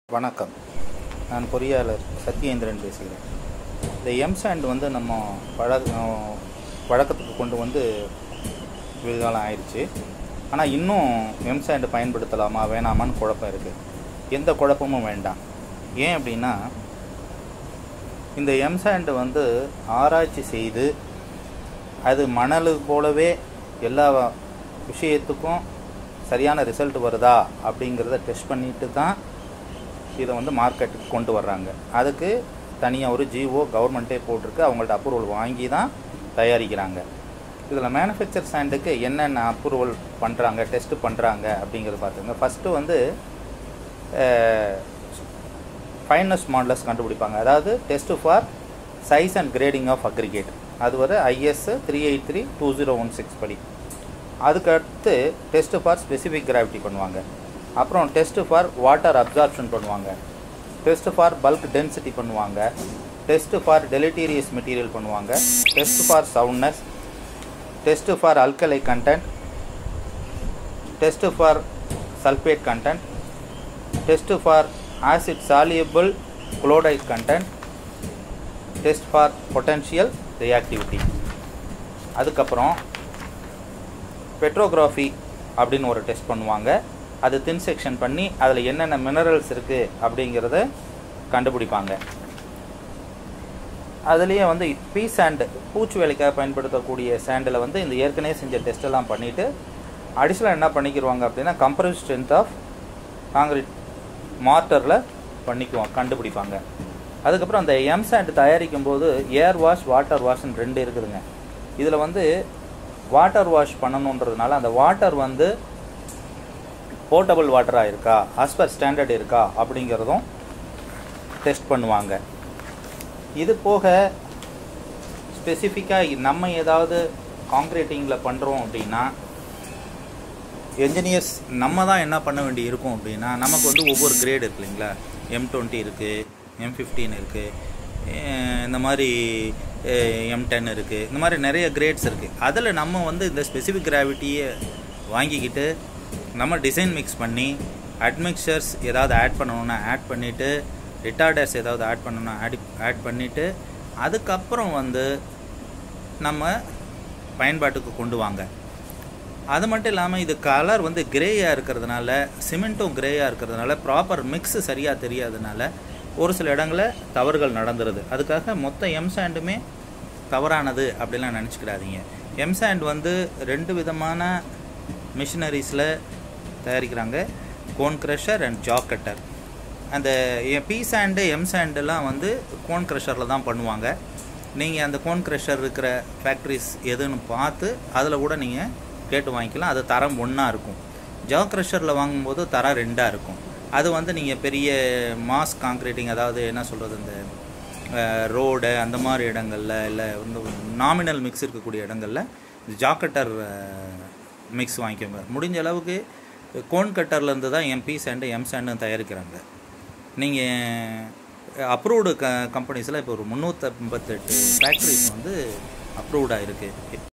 வணக்கம் நான் பொறியாளர் சத்யேந்திரன் பேசுகிறேன் இந்த எம்சாண்ட் வந்து நம்ம பழக வழக்கத்துக்கு கொண்டு வந்து வெகுகாலம் ஆயிடுச்சு ஆனால் இன்னும் எம்சாண்ட் பயன்படுத்தலாமா வேணாமான்னு குழப்பம் இருக்குது எந்த குழப்பமும் வேண்டாம் ஏன் அப்படின்னா இந்த எம்சாண்ட் வந்து ஆராய்ச்சி செய்து அது மணல் போலவே எல்லா விஷயத்துக்கும் சரியான ரிசல்ட் வருதா அப்படிங்கிறத டெஸ்ட் பண்ணிட்டு தான் இதை வந்து மார்க்கெட்டுக்கு கொண்டு வர்றாங்க அதுக்கு தனியாக ஒரு ஜிஓ கவர்மெண்ட்டே போட்டிருக்கு அவங்கள்ட்ட அப்ரூவல் வாங்கி தான் தயாரிக்கிறாங்க இதில் மேனுஃபேக்சர் சாண்டுக்கு என்னென்ன அப்ரூவல் பண்ணுறாங்க டெஸ்ட் பண்ணுறாங்க அப்படிங்கிறது பார்த்துங்க ஃபஸ்ட்டு வந்து ஃபைனஸ் மாடலஸ் கண்டுபிடிப்பாங்க அதாவது test for size and grading of aggregate அது வரை IS three eight three two zero one six படி அதுக்கடுத்து டெஸ்ட் ஃபார் ஸ்பெசிஃபிக் கிராவிட்டி பண்ணுவாங்க அப்புறம் டெஸ்ட் ஃபார் வாட்டர் அப்சார்ப்ஷன் பண்ணுவாங்க டெஸ்ட் ஃபார் பல்க் டென்சிட்டி பண்ணுவாங்க டெஸ்ட் ஃபார் டெலிட்டீரியஸ் மெட்டீரியல் பண்ணுவாங்க test for soundness test for alkali content test for sulphate content test for acid soluble chloride content test for potential reactivity அதுக்கப்புறம் petrography அப்படின்னு ஒரு test பண்ணுவாங்க அது தின் section பண்ணி அதில் என்னென்ன மினரல்ஸ் இருக்குது அப்படிங்கிறத கண்டுபிடிப்பாங்க அதுலேயே வந்து பீ சாண்டு பூச்சி வேலைக்காக பயன்படுத்தக்கூடிய சாண்டில் வந்து இந்த ஏற்கனவே செஞ்ச டெஸ்ட் எல்லாம் பண்ணிவிட்டு அடிஷ்னலாக என்ன பண்ணிக்கிடுவாங்க அப்படின்னா கம்பரேவ் ஸ்ட்ரென்த் ஆஃப் காங்கிரீட் மார்ட்டரில் பண்ணிக்குவோம் கண்டுபிடிப்பாங்க அதுக்கப்புறம் அந்த எம் சாண்ட் தயாரிக்கும் போது ஏர் வாஷ் வாட்டர் வாஷ்னு ரெண்டு இருக்குதுங்க இதில் வந்து வாட்டர் வாஷ் பண்ணணுன்றதுனால அந்த வாட்டர் வந்து போர்ட்டபிள் வாட்டராக இருக்கா ஆஸ் பர் ஸ்டாண்டர்ட் இருக்கா அப்படிங்கிறதும் டெஸ்ட் பண்ணுவாங்க இது போக ஸ்பெசிஃபிக்காக நம்ம ஏதாவது காங்க்ரீட்டிங்கில் பண்ணுறோம் அப்படின்னா என்ஜினியர்ஸ் நம்ம தான் என்ன பண்ண வேண்டி இருக்கும் அப்படின்னா நமக்கு வந்து ஒவ்வொரு கிரேட் இருக்கு இல்லைங்களா எம் டுவெண்ட்டி இருக்குது எம் ஃபிஃப்டீன் இருக்குது இந்த மாதிரி எம் டென் இருக்குது இந்த மாதிரி நிறைய கிரேட்ஸ் இருக்குது அதில் நம்ம வந்து இந்த ஸ்பெசிஃபிக் கிராவிட்டியை வாங்கிக்கிட்டு நம்ம டிசைன் மிக்ஸ் பண்ணி அட்மிக்சர்ஸ் ஏதாவது ஆட் பண்ணணுன்னா ஆட் பண்ணிவிட்டு ரிட்டார்டர்ஸ் ஏதாவது ஆட் பண்ணணும்னா ஆட் ஆட் பண்ணிவிட்டு அதுக்கப்புறம் வந்து நம்ம பயன்பாட்டுக்கு கொண்டு வாங்க அது மட்டும் இல்லாமல் இது கலர் வந்து கிரேயாக இருக்கிறதுனால சிமெண்ட்டும் கிரேயாக இருக்கிறதுனால ப்ராப்பர் மிக்ஸ் சரியாக தெரியாதனால ஒரு சில இடங்களில் தவறுகள் நடந்துருது அதுக்காக மொத்த எம் சாண்டுமே தவறானது அப்படிலாம் நினச்சிக்கிடாதீங்க எம் சாண்ட் வந்து ரெண்டு விதமான மிஷினரிஸில் தயாரிக்கிறாங்க cone crusher and jaw cutter அந்த பி சாண்டு எம் சாண்டெல்லாம் வந்து கோன் க்ரஷரில் தான் பண்ணுவாங்க நீங்கள் அந்த கோன் க்ரஷர் இருக்கிற ஃபேக்ட்ரிஸ் எதுன்னு பார்த்து அதில் கூட நீங்கள் கேட்டு வாங்கிக்கலாம் அது தரம் ஒன்றா இருக்கும் ஜா க்ரஷரில் வாங்கும்போது தரம் ரெண்டாக இருக்கும் அது வந்து நீங்கள் பெரிய மாஸ் காங்க்ரீட்டிங் அதாவது என்ன சொல்கிறது இந்த ரோடு அந்த மாதிரி இடங்களில் இல்லை இந்த நாமினல் மிக்ஸ் இருக்கக்கூடிய இடங்களில் ஜாக்கட்டர் மிக்ஸ் வாங்கிக்கோங்க முடிஞ்ச அளவுக்கு கோன் கட்டர்லேருந்து தான் எம்பி சாண்டு எம் சாண்டும் தயாரிக்கிறாங்க நீங்கள் அப்ரூவ்டு க கம்பெனிஸில் இப்போ ஒரு முந்நூற்றம்பத்தெட்டு ஃபேக்ட்ரிஸ் வந்து அப்ரூவ்டாக இருக்குது